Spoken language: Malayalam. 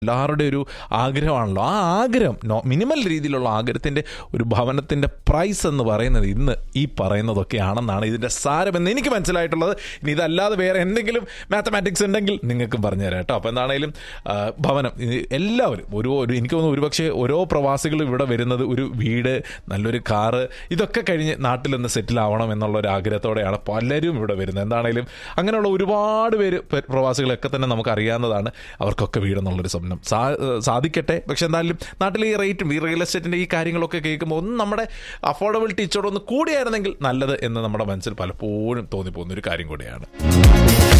എല്ലാവരുടെ ഒരു ആഗ്രഹമാണല്ലോ ആ ആഗ്രഹം നോ മിനിമൽ രീതിയിലുള്ള ആഗ്രഹത്തിൻ്റെ ഒരു ഭവനത്തിൻ്റെ പ്രൈസ് എന്ന് പറയുന്നത് ഇന്ന് ഈ പറയുന്നതൊക്കെയാണെന്നാണ് ഇതിൻ്റെ സാരമെന്ന് എനിക്ക് മനസ്സിലായിട്ടുള്ളത് ഇനി ഇതല്ലാതെ വേറെ എന്തെങ്കിലും മാത്തമാറ്റിക്സ് ഉണ്ടെങ്കിൽ നിങ്ങൾക്കും പറഞ്ഞുതരാം കേട്ടോ അപ്പോൾ എന്താണേലും ആ, ഭവനം ഇത് എല്ലാവരും ഒരു ഒരു എനിക്ക് തോന്നുന്നു ഒരുപക്ഷെ ഓരോ പ്രവാസികളും ഇവിടെ വരുന്നത് ഒരു വീട് നല്ലൊരു കാറ് ഇതൊക്കെ കഴിഞ്ഞ് നാട്ടിൽ നിന്ന് സെറ്റിൽ ആവണം എന്നുള്ള ഒരു ആഗ്രഹത്തോടെയാണ് പലരും ഇവിടെ വരുന്നത് എന്താണേലും അങ്ങനെയുള്ള ഒരുപാട് പേര് പെ- പ്രവാസികളൊക്കെ തന്നെ നമുക്ക് അറിയാവുന്നതാണ് അവർക്കൊക്കെ വീടെന്നുള്ളൊരു സ്വപ്നം സാ സാധിക്കട്ടെ പക്ഷെ എന്തായാലും നാട്ടിലെ ഈ റേറ്റും ഈ റിയൽ എസ്റ്റേറ്റിൻ്റെ ഈ കാര്യങ്ങളൊക്കെ കേൾക്കുമ്പോൾ ഒന്ന് നമ്മുടെ അഫോർഡബിലിറ്റി ഇച്ചോടെ ഒന്ന് കൂടിയായിരുന്നെങ്കിൽ നല്ലത് എന്ന് നമ്മുടെ മനസ്സിൽ പലപ്പോഴും തോന്നിപ്പോകുന്ന ഒരു കാര്യം കൂടിയാണ്